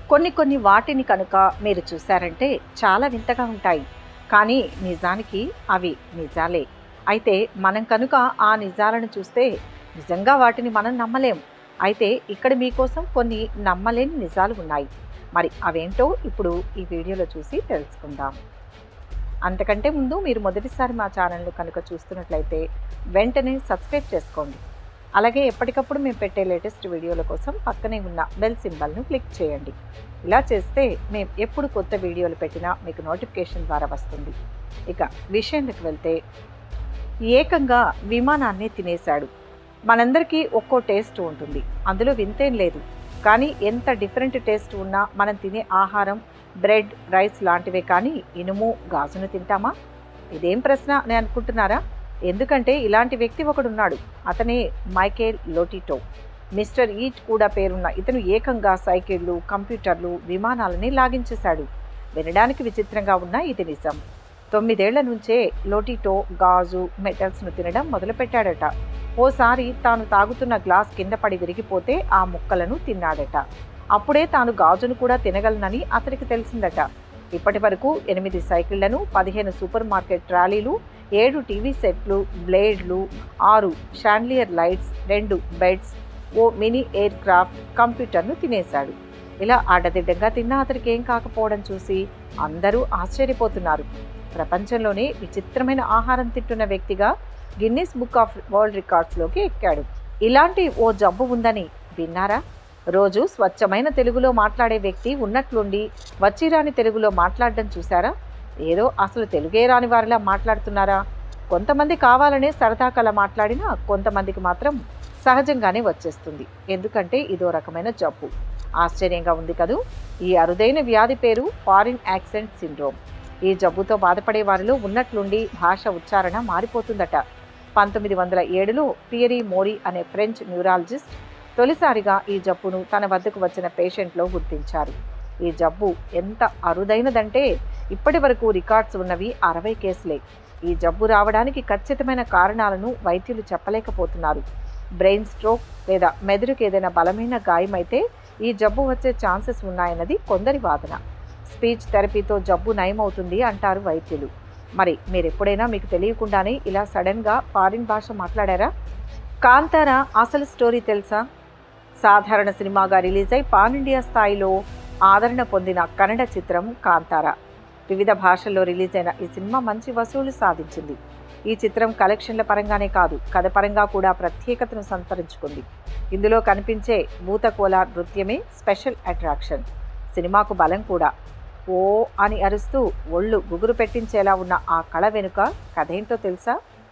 కొన్ని కొన్ని వాటిని కనుక మీరు చూశారంటే చాలా వింతగా ఉంటాయి కానీ నిజానికి అవి నిజాలే అయితే మనం కనుక ఆ నిజాలను చూస్తే నిజంగా వాటిని మనం నమ్మలేం అయితే ఇక్కడ మీకోసం కొన్ని నమ్మలేని నిజాలు ఉన్నాయి మరి అవేంటో ఇప్పుడు ఈ వీడియోలో చూసి తెలుసుకుందాం అంతకంటే ముందు మీరు మొదటిసారి మా ఛానల్ను కనుక చూస్తున్నట్లయితే వెంటనే సబ్స్క్రైబ్ చేసుకోండి అలాగే ఎప్పటికప్పుడు మేము పెట్టే లేటెస్ట్ వీడియోల కోసం పక్కనే ఉన్న బెల్ సింబల్ను క్లిక్ చేయండి ఇలా చేస్తే మేము ఎప్పుడు కొత్త వీడియోలు పెట్టినా మీకు నోటిఫికేషన్ ద్వారా వస్తుంది ఇక విషయంలోకి వెళ్తే ఏకంగా విమానాన్ని తినేశాడు మనందరికీ ఒక్కో టేస్ట్ ఉంటుంది అందులో వింతేం లేదు కానీ ఎంత డిఫరెంట్ టేస్ట్ ఉన్నా మనం తినే ఆహారం బ్రెడ్ రైస్ లాంటివే కానీ ఇనుము గాజును తింటామా ఇదేం ప్రశ్న అని అనుకుంటున్నారా ఎందుకంటే ఇలాంటి వ్యక్తి ఒకడున్నాడు అతనే మైకేల్ లోటిటో మిస్టర్ ఈట్ కూడా పేరున్న ఇతను ఏకంగా సైకిళ్ళు కంప్యూటర్లు విమానాలని లాగించేశాడు వినడానికి విచిత్రంగా ఉన్న ఇది నిజం తొమ్మిదేళ్ల నుంచే లోటిటో గాజు మెటల్స్ను తినడం మొదలుపెట్టాడట ఓసారి తాను తాగుతున్న గ్లాస్ కింద పడి విరిగిపోతే ఆ ముక్కలను తిన్నాడట అప్పుడే తాను గాజును కూడా తినగలనని అతనికి తెలిసిందట ఇప్పటి వరకు ఎనిమిది సైకిళ్లను పదిహేను సూపర్ మార్కెట్ ట్రాలీలు ఏడు టీవీ సెట్లు బ్లేడ్లు ఆరు షాండ్లియర్ లైట్స్ రెండు బెడ్స్ ఓ మినీ ఎయిర్ క్రాఫ్ట్ కంప్యూటర్ను తినేశాడు ఇలా ఆడదిడ్డంగా తిన్నా అతనికి ఏం కాకపోవడం చూసి అందరూ ఆశ్చర్యపోతున్నారు ప్రపంచంలోనే విచిత్రమైన ఆహారం తింటున్న వ్యక్తిగా గిన్నిస్ బుక్ ఆఫ్ వరల్డ్ రికార్డ్స్లోకి ఎక్కాడు ఇలాంటి ఓ జబ్బు ఉందని విన్నారా రోజు స్వచ్ఛమైన తెలుగులో మాట్లాడే వ్యక్తి ఉన్నట్లుండి వచ్చిరాని తెలుగులో మాట్లాడడం చూసారా ఏదో అసలు తెలుగే రాని వారిలా మాట్లాడుతున్నారా కొంతమంది కావాలనే సరదా కల మాట్లాడినా కొంతమందికి మాత్రం సహజంగానే వచ్చేస్తుంది ఎందుకంటే ఇదో రకమైన జబ్బు ఆశ్చర్యంగా ఉంది కదూ ఈ అరుదైన వ్యాధి పేరు ఫారిన్ యాక్సెంట్ సిండ్రోమ్ ఈ జబ్బుతో బాధపడే వారిలో ఉన్నట్లుండి భాష ఉచ్చారణ మారిపోతుందట పంతొమ్మిది వందల ఏడులో పియరీ మోరీ అనే ఫ్రెంచ్ న్యూరాలజిస్ట్ తొలిసారిగా ఈ జబ్బును తన వద్దకు వచ్చిన పేషెంట్లో గుర్తించారు ఈ జబ్బు ఎంత అరుదైనదంటే ఇప్పటి వరకు రికార్డ్స్ ఉన్నవి అరవై కేసులే ఈ జబ్బు రావడానికి ఖచ్చితమైన కారణాలను వైద్యులు చెప్పలేకపోతున్నారు బ్రెయిన్ స్ట్రోక్ లేదా మెదడుకు ఏదైనా బలమైన గాయమైతే ఈ జబ్బు వచ్చే ఛాన్సెస్ ఉన్నాయన్నది కొందరి వాదన స్పీచ్ థెరపీతో జబ్బు నయమవుతుంది అంటారు వైద్యులు మరి మీరు ఎప్పుడైనా మీకు తెలియకుండానే ఇలా సడన్గా ఫారిన్ భాష మాట్లాడారా కాంతారా అసలు స్టోరీ తెలుసా సాధారణ సినిమాగా రిలీజ్ అయి పాన్ ఇండియా స్థాయిలో ఆదరణ పొందిన కన్నడ చిత్రం కాంతారా వివిధ భాషల్లో రిలీజ్ అయిన ఈ సినిమా మంచి వసూలు సాధించింది ఈ చిత్రం కలెక్షన్ల పరంగానే కాదు కథ పరంగా కూడా ప్రత్యేకతను సంతరించుకుంది ఇందులో కనిపించే భూతకోల నృత్యమే స్పెషల్ అట్రాక్షన్ సినిమాకు బలం కూడా ఓ అని అరుస్తూ ఒళ్ళు గుగురు పెట్టించేలా ఉన్న ఆ కళ వెనుక కథేంటో తెలుసా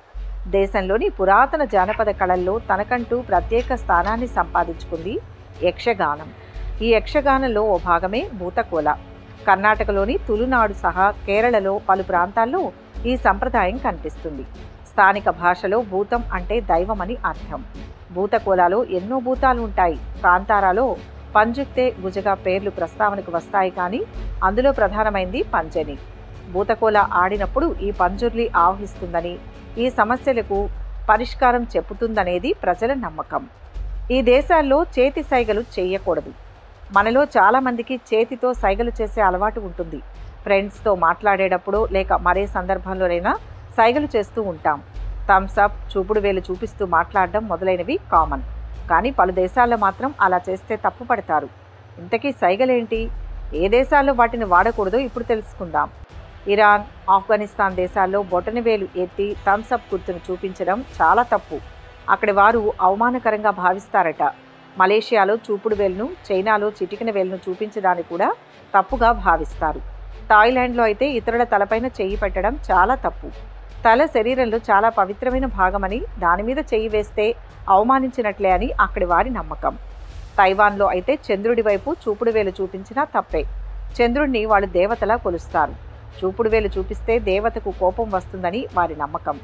దేశంలోని పురాతన జానపద కళల్లో తనకంటూ ప్రత్యేక స్థానాన్ని సంపాదించుకుంది యక్షగానం ఈ యక్షగానంలో ఓ భాగమే భూతకోల కర్ణాటకలోని తులునాడు సహా కేరళలో పలు ప్రాంతాల్లో ఈ సంప్రదాయం కనిపిస్తుంది స్థానిక భాషలో భూతం అంటే దైవమని అర్థం భూతకోలాలో ఎన్నో భూతాలు ఉంటాయి కాంతారాలో పంజుక్తే గుజగా పేర్లు ప్రస్తావనకు వస్తాయి కానీ అందులో ప్రధానమైంది పంజని భూతకోల ఆడినప్పుడు ఈ పంజుర్లి ఆవహిస్తుందని ఈ సమస్యలకు పరిష్కారం చెప్పుతుందనేది ప్రజల నమ్మకం ఈ దేశాల్లో చేతి సైగలు చేయకూడదు మనలో చాలామందికి చేతితో సైగలు చేసే అలవాటు ఉంటుంది ఫ్రెండ్స్తో మాట్లాడేటప్పుడు లేక మరే సందర్భంలోనైనా సైగలు చేస్తూ ఉంటాం థమ్స్ అప్ చూపుడు వేలు చూపిస్తూ మాట్లాడడం మొదలైనవి కామన్ కానీ పలు దేశాల్లో మాత్రం అలా చేస్తే తప్పు పడతారు ఇంతకీ సైగలేంటి ఏ దేశాల్లో వాటిని వాడకూడదో ఇప్పుడు తెలుసుకుందాం ఇరాన్ ఆఫ్ఘనిస్తాన్ దేశాల్లో బొటనవేలు ఎత్తి థమ్స్ అప్ గుర్తును చూపించడం చాలా తప్పు అక్కడి వారు అవమానకరంగా భావిస్తారట మలేషియాలో చూపుడు వేలును చైనాలో చిటికిన వేలును చూపించడాన్ని కూడా తప్పుగా భావిస్తారు థాయిలాండ్లో అయితే ఇతరుల తలపైన చెయ్యి పెట్టడం చాలా తప్పు తల శరీరంలో చాలా పవిత్రమైన భాగమని దాని మీద చెయ్యి వేస్తే అవమానించినట్లే అని అక్కడి వారి నమ్మకం తైవాన్లో అయితే చంద్రుడి వైపు చూపుడు వేలు చూపించినా తప్పే చంద్రుడిని వాళ్ళు దేవతలా కొలుస్తారు చూపుడు వేలు చూపిస్తే దేవతకు కోపం వస్తుందని వారి నమ్మకం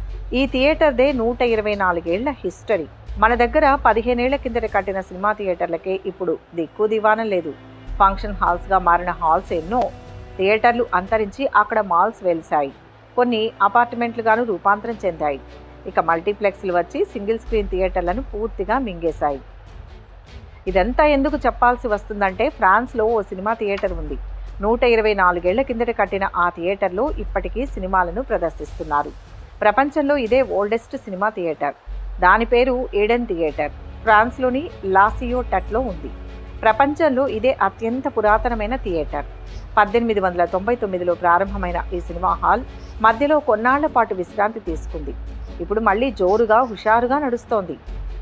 ఈ థియేటర్దే నూట ఇరవై నాలుగేళ్ల హిస్టరీ మన దగ్గర పదిహేనేళ్ల కిందట కట్టిన సినిమా థియేటర్లకే ఇప్పుడు దిక్కు దివానం లేదు ఫంక్షన్ హాల్స్గా మారిన హాల్స్ ఎన్నో థియేటర్లు అంతరించి అక్కడ మాల్స్ వెలిశాయి కొన్ని అపార్ట్మెంట్లుగాను రూపాంతరం చెందాయి ఇక మల్టీప్లెక్స్లు వచ్చి సింగిల్ స్క్రీన్ థియేటర్లను పూర్తిగా మింగేశాయి ఇదంతా ఎందుకు చెప్పాల్సి వస్తుందంటే ఫ్రాన్స్లో ఓ సినిమా థియేటర్ ఉంది నూట ఇరవై నాలుగేళ్ల కిందట కట్టిన ఆ థియేటర్లో ఇప్పటికీ సినిమాలను ప్రదర్శిస్తున్నారు ప్రపంచంలో ఇదే ఓల్డెస్ట్ సినిమా థియేటర్ దాని పేరు ఈడెన్ థియేటర్ ఫ్రాన్స్లోని లాసియో టట్లో ఉంది ప్రపంచంలో ఇదే అత్యంత పురాతనమైన థియేటర్ పద్దెనిమిది వందల తొంభై తొమ్మిదిలో ప్రారంభమైన ఈ సినిమా హాల్ మధ్యలో కొన్నాళ్ల పాటు విశ్రాంతి తీసుకుంది ఇప్పుడు మళ్ళీ జోరుగా హుషారుగా నడుస్తోంది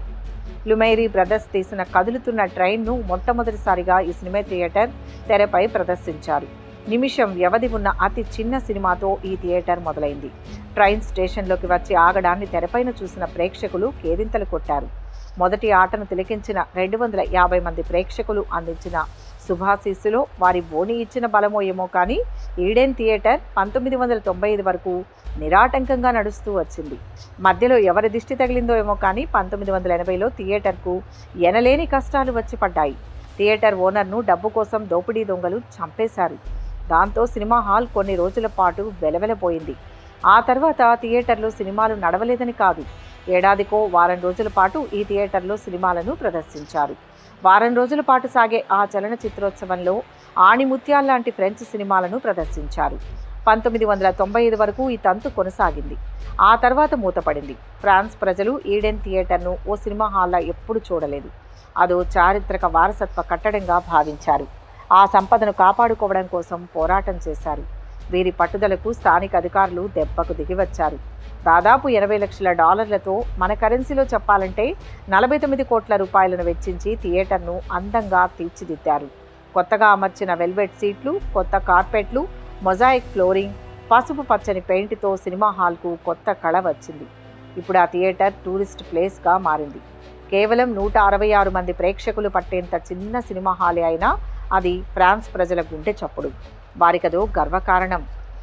లుమైరీ బ్రదర్స్ తీసిన కదులుతున్న ట్రైన్ను మొట్టమొదటిసారిగా ఈ సినిమా థియేటర్ తెరపై ప్రదర్శించారు నిమిషం వ్యవధి ఉన్న అతి చిన్న సినిమాతో ఈ థియేటర్ మొదలైంది ట్రైన్ స్టేషన్లోకి వచ్చి ఆగడాన్ని తెరపైన చూసిన ప్రేక్షకులు కేరింతలు కొట్టారు మొదటి ఆటను తిలకించిన రెండు వందల యాభై మంది ప్రేక్షకులు అందించిన శుభాశీస్సులో వారి బోని ఇచ్చిన బలమో ఏమో కానీ ఈడెన్ థియేటర్ పంతొమ్మిది వందల తొంభై ఐదు వరకు నిరాటంకంగా నడుస్తూ వచ్చింది మధ్యలో ఎవరి దిష్టి తగిలిందో ఏమో కానీ పంతొమ్మిది వందల ఎనభైలో థియేటర్కు ఎనలేని కష్టాలు వచ్చి పడ్డాయి థియేటర్ ఓనర్ను డబ్బు కోసం దోపిడీ దొంగలు చంపేశారు దాంతో సినిమా హాల్ కొన్ని రోజుల పాటు వెలవెలపోయింది ఆ తర్వాత థియేటర్లో సినిమాలు నడవలేదని కాదు ఏడాదికో వారం రోజుల పాటు ఈ థియేటర్లో సినిమాలను ప్రదర్శించారు వారం రోజుల పాటు సాగే ఆ చలన చిత్రోత్సవంలో ఆణిముత్యాల లాంటి ఫ్రెంచ్ సినిమాలను ప్రదర్శించారు పంతొమ్మిది వందల తొంభై ఐదు వరకు ఈ తంతు కొనసాగింది ఆ తర్వాత మూతపడింది ఫ్రాన్స్ ప్రజలు ఈడెన్ థియేటర్ను ఓ సినిమా హాల్లా ఎప్పుడు చూడలేదు అదో చారిత్రక వారసత్వ కట్టడంగా భావించారు ఆ సంపదను కాపాడుకోవడం కోసం పోరాటం చేశారు వీరి పట్టుదలకు స్థానిక అధికారులు దెబ్బకు దిగివచ్చారు దాదాపు ఎనభై లక్షల డాలర్లతో మన కరెన్సీలో చెప్పాలంటే నలభై తొమ్మిది కోట్ల రూపాయలను వెచ్చించి థియేటర్ను అందంగా తీర్చిదిద్దారు కొత్తగా అమర్చిన వెల్వెట్ సీట్లు కొత్త కార్పెట్లు మొజాయిక్ ఫ్లోరింగ్ పసుపు పచ్చని పెయింట్తో సినిమా హాల్కు కొత్త కళ వచ్చింది ఇప్పుడు ఆ థియేటర్ టూరిస్ట్ ప్లేస్గా మారింది కేవలం నూట అరవై ఆరు మంది ప్రేక్షకులు పట్టేంత చిన్న సినిమా హాలే అయినా అది ఫ్రాన్స్ ప్రజల గుండె చప్పుడు వారికదో గర్వకారణం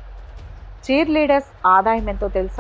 చీర్ లీడర్స్ ఆదాయం ఎంతో తెలుసా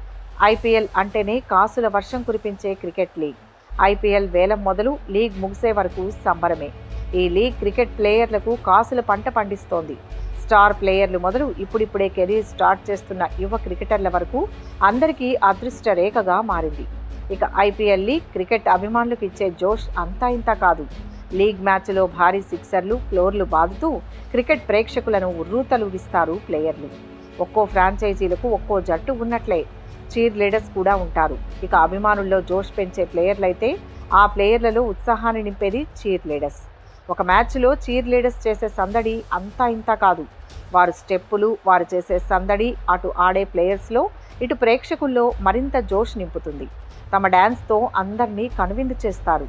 ఐపీఎల్ అంటేనే కాసుల వర్షం కురిపించే క్రికెట్ లీగ్ ఐపీఎల్ వేలం మొదలు లీగ్ ముగిసే వరకు సంబరమే ఈ లీగ్ క్రికెట్ ప్లేయర్లకు కాసుల పంట పండిస్తోంది స్టార్ ప్లేయర్లు మొదలు ఇప్పుడిప్పుడే కెరీర్ స్టార్ట్ చేస్తున్న యువ క్రికెటర్ల వరకు అందరికీ అదృష్ట రేఖగా మారింది ఇక ఐపీఎల్ లీగ్ క్రికెట్ అభిమానులకు ఇచ్చే జోష్ అంతా ఇంత కాదు లీగ్ మ్యాచ్లో భారీ సిక్సర్లు ఫ్లోర్లు బాదుతూ క్రికెట్ ప్రేక్షకులను ఉర్రూతలూగిస్తారు ప్లేయర్లు ఒక్కో ఫ్రాంచైజీలకు ఒక్కో జట్టు ఉన్నట్లే చీర్ లీడర్స్ కూడా ఉంటారు ఇక అభిమానుల్లో జోష్ పెంచే ప్లేయర్లైతే ఆ ప్లేయర్లలో ఉత్సాహాన్ని నింపేది చీర్ లీడర్స్ ఒక మ్యాచ్లో చీర్ లీడర్స్ చేసే సందడి అంతా ఇంత కాదు వారు స్టెప్పులు వారు చేసే సందడి అటు ఆడే ప్లేయర్స్లో ఇటు ప్రేక్షకుల్లో మరింత జోష్ నింపుతుంది తమ డ్యాన్స్తో అందరినీ కనువిందు చేస్తారు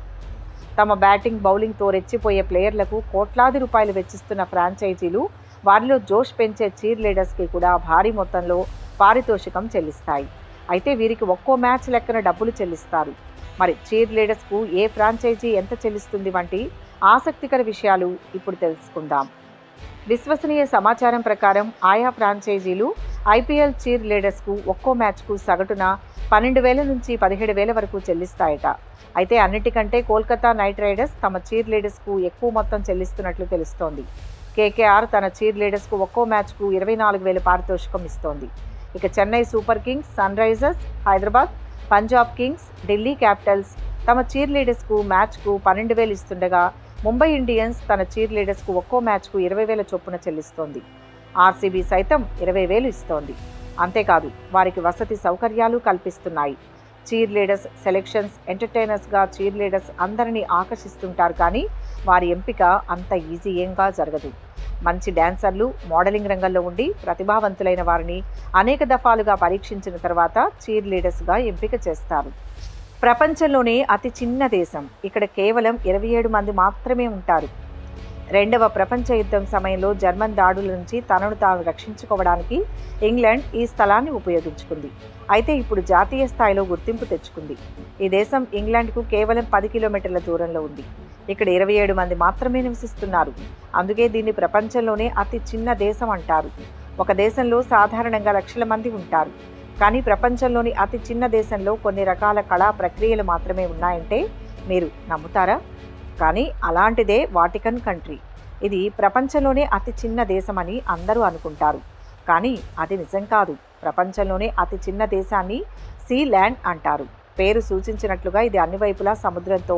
తమ బ్యాటింగ్ బౌలింగ్తో రెచ్చిపోయే ప్లేయర్లకు కోట్లాది రూపాయలు వెచ్చిస్తున్న ఫ్రాంచైజీలు వారిలో జోష్ పెంచే చీర్ లీడర్స్కి కూడా భారీ మొత్తంలో పారితోషికం చెల్లిస్తాయి అయితే వీరికి ఒక్కో మ్యాచ్ లెక్కన డబ్బులు చెల్లిస్తారు మరి చీర్ లీడర్స్కు ఏ ఫ్రాంచైజీ ఎంత చెల్లిస్తుంది వంటి ఆసక్తికర విషయాలు ఇప్పుడు తెలుసుకుందాం విశ్వసనీయ సమాచారం ప్రకారం ఆయా ఫ్రాంచైజీలు ఐపీఎల్ చీర్ లీడర్స్కు ఒక్కో మ్యాచ్కు సగటున పన్నెండు వేల నుంచి పదిహేడు వేల వరకు చెల్లిస్తాయట అయితే అన్నిటికంటే కోల్కతా నైట్ రైడర్స్ తమ చీర్ లీడర్స్కు ఎక్కువ మొత్తం చెల్లిస్తున్నట్లు తెలుస్తోంది కేకేఆర్ తన చీర్ లీడర్స్కు ఒక్కో మ్యాచ్కు ఇరవై నాలుగు వేల పారితోషికం ఇస్తోంది ఇక Chennai Super Kings Sunrisers Hyderabad Punjab Kings Delhi Capitals తమ చీర్ లీడర్స్కు మ్యాచ్కు పన్నెండు వేలు ఇస్తుండగా ముంబై ఇండియన్స్ తన చీర్ లీడర్స్కు ఒక్కో మ్యాచ్కు ఇరవై వేల చొప్పున చెల్లిస్తోంది ఆర్సీబీ సైతం ఇరవై వేలు ఇస్తోంది అంతేకాదు వారికి వసతి సౌకర్యాలు కల్పిస్తున్నాయి చీర్ లీడర్స్ సెలెక్షన్స్ ఎంటర్టైనర్స్గా చీర్ లీడర్స్ అందరినీ ఆకర్షిస్తుంటారు కానీ వారి ఎంపిక అంత ఈజీ ఏంగా జరగదు మంచి డాన్సర్లు మోడలింగ్ రంగంలో ఉండి ప్రతిభావంతులైన వారిని అనేక దఫాలుగా పరీక్షించిన తర్వాత చీర్ లీడర్స్గా ఎంపిక చేస్తారు ప్రపంచంలోనే అతి చిన్న దేశం ఇక్కడ కేవలం ఇరవై ఏడు మంది మాత్రమే ఉంటారు రెండవ ప్రపంచ యుద్ధం సమయంలో జర్మన్ దాడుల నుంచి తనను తాను రక్షించుకోవడానికి ఇంగ్లాండ్ ఈ స్థలాన్ని ఉపయోగించుకుంది అయితే ఇప్పుడు జాతీయ స్థాయిలో గుర్తింపు తెచ్చుకుంది ఈ దేశం ఇంగ్లాండ్కు కేవలం పది కిలోమీటర్ల దూరంలో ఉంది ఇక్కడ ఇరవై ఏడు మంది మాత్రమే నివసిస్తున్నారు అందుకే దీన్ని ప్రపంచంలోనే అతి చిన్న దేశం అంటారు ఒక దేశంలో సాధారణంగా లక్షల మంది ఉంటారు కానీ ప్రపంచంలోని అతి చిన్న దేశంలో కొన్ని రకాల కళా ప్రక్రియలు మాత్రమే ఉన్నాయంటే మీరు నమ్ముతారా కానీ అలాంటిదే వాటికన్ కంట్రీ ఇది ప్రపంచంలోనే అతి చిన్న దేశమని అందరూ అనుకుంటారు కానీ అది నిజం కాదు ప్రపంచంలోనే అతి చిన్న దేశాన్ని సీ ల్యాండ్ అంటారు పేరు సూచించినట్లుగా ఇది అన్ని వైపులా సముద్రంతో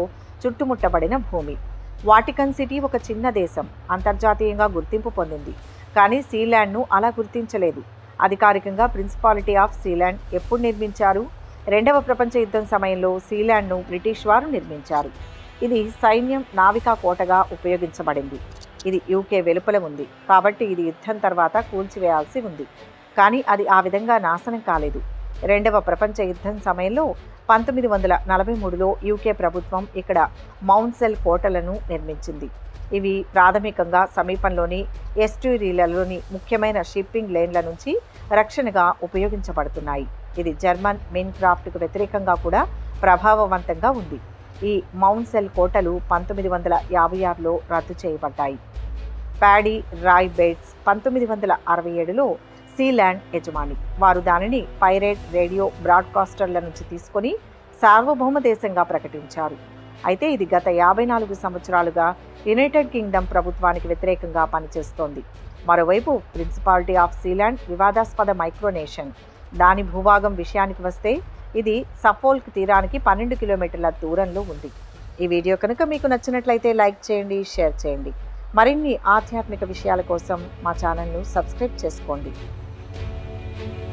చుట్టుముట్టబడిన భూమి వాటికన్ సిటీ ఒక చిన్న దేశం అంతర్జాతీయంగా గుర్తింపు పొందింది కానీ సీలాండ్ను అలా గుర్తించలేదు అధికారికంగా ప్రిన్సిపాలిటీ ఆఫ్ సీలాండ్ ఎప్పుడు నిర్మించారు రెండవ ప్రపంచ యుద్ధం సమయంలో సీలాండ్ను బ్రిటిష్ వారు నిర్మించారు ఇది సైన్యం నావికా కోటగా ఉపయోగించబడింది ఇది యూకే వెలుపల ఉంది కాబట్టి ఇది యుద్ధం తర్వాత కూల్చివేయాల్సి ఉంది కానీ అది ఆ విధంగా నాశనం కాలేదు రెండవ ప్రపంచ యుద్ధం సమయంలో పంతొమ్మిది వందల నలభై మూడులో యూకే ప్రభుత్వం ఇక్కడ మౌంట్సెల్ కోటలను నిర్మించింది ఇవి ప్రాథమికంగా సమీపంలోని ఎస్ట్యూరీలలోని ముఖ్యమైన షిప్పింగ్ లేన్ల నుంచి రక్షణగా ఉపయోగించబడుతున్నాయి ఇది జర్మన్ మెయిన్ క్రాఫ్ట్కు వ్యతిరేకంగా కూడా ప్రభావవంతంగా ఉంది ఈ మౌంట్సెల్ కోటలు పంతొమ్మిది వందల యాభై ఆరులో రద్దు చేయబడ్డాయి ప్యాడీ రాయ్ బేట్స్ పంతొమ్మిది వందల అరవై ఏడులో సీల్యాండ్ యజమాని వారు దానిని పైరేట్ రేడియో బ్రాడ్కాస్టర్ల నుంచి తీసుకొని సార్వభౌమ దేశంగా ప్రకటించారు అయితే ఇది గత యాభై నాలుగు సంవత్సరాలుగా యునైటెడ్ కింగ్డమ్ ప్రభుత్వానికి వ్యతిరేకంగా పనిచేస్తోంది మరోవైపు ప్రిన్సిపాలిటీ ఆఫ్ సీలాండ్ వివాదాస్పద మైక్రోనేషన్ దాని భూభాగం విషయానికి వస్తే ఇది సఫోల్క్ తీరానికి పన్నెండు కిలోమీటర్ల దూరంలో ఉంది ఈ వీడియో కనుక మీకు నచ్చినట్లయితే లైక్ చేయండి షేర్ చేయండి మరిన్ని ఆధ్యాత్మిక విషయాల కోసం మా ఛానల్ను సబ్స్క్రైబ్ చేసుకోండి